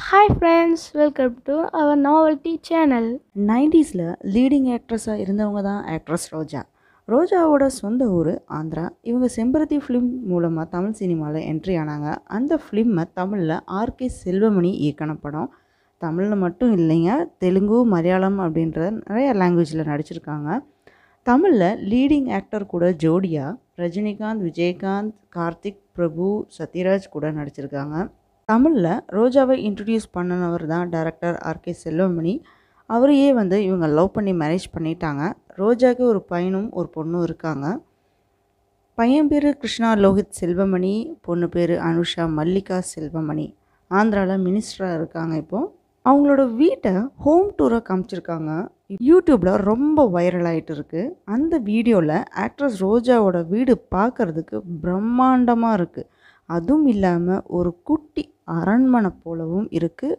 hi friends welcome to our novelty channel நைன்டிஸில் leading ஆக்ட்ரஸாக இருந்தவங்க தான் ஆக்ட்ரஸ் ரோஜா ரோஜாவோட சொந்த ஊர் ஆந்திரா இவங்க செம்பருத்தி ஃபிலிம் மூலமாக தமிழ் சினிமாவில் என்ட்ரி ஆனாங்க அந்த ஃபிலிமை தமிழில் ஆர்கே செல்வமணி இயக்கின படம் தமிழில் மட்டும் இல்லைங்க தெலுங்கு மலையாளம் அப்படின்ற நிறைய லாங்குவேஜில் நடிச்சிருக்காங்க தமிழில் லீடிங் ஆக்டர் கூட ஜோடியாக ரஜினிகாந்த் விஜயகாந்த் கார்த்திக் பிரபு சத்யராஜ் கூட நடிச்சிருக்காங்க தமிழில் ரோஜாவை இன்ட்ரடியூஸ் பண்ணினவர் தான் டைரக்டர் ஆர்கே செல்வமணி அவரையே வந்து இவங்க லவ் பண்ணி மேரேஜ் பண்ணிட்டாங்க ரோஜாவுக்கு ஒரு பையனும் ஒரு பொண்ணும் இருக்காங்க பையன் பேர் கிருஷ்ணா லோகித் செல்வமணி பொண்ணு பேர் அனுஷா மல்லிகா செல்வமணி ஆந்திராவில் மினிஸ்டராக இருக்காங்க இப்போது அவங்களோட வீட்டை ஹோம் டூராக காமிச்சிருக்காங்க யூடியூப்பில் ரொம்ப வைரல் ஆகிட்டு இருக்கு அந்த வீடியோவில் ஆக்ட்ரஸ் ரோஜாவோட வீடு பார்க்குறதுக்கு பிரம்மாண்டமாக இருக்குது அதுவும் இல்லாமல் ஒரு குட்டி அரண்மனை போலவும் இருக்குது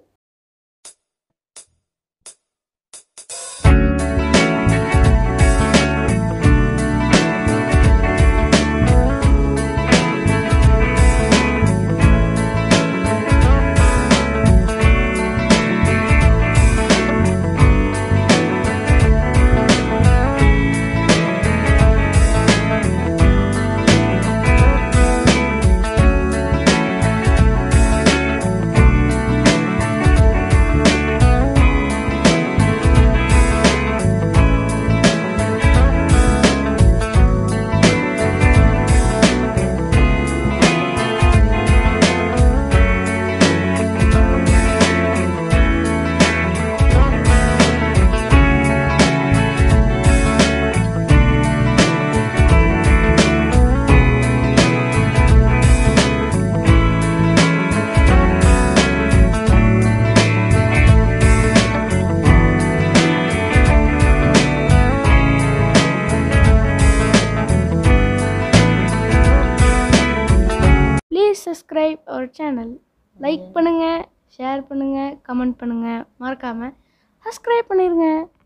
please subscribe our channel like பண்ணுங்கள் ஷேர் பண்ணுங்கள் கமெண்ட் பண்ணுங்கள் மறக்காமல் சப்ஸ்கிரைப் பண்ணிடுங்க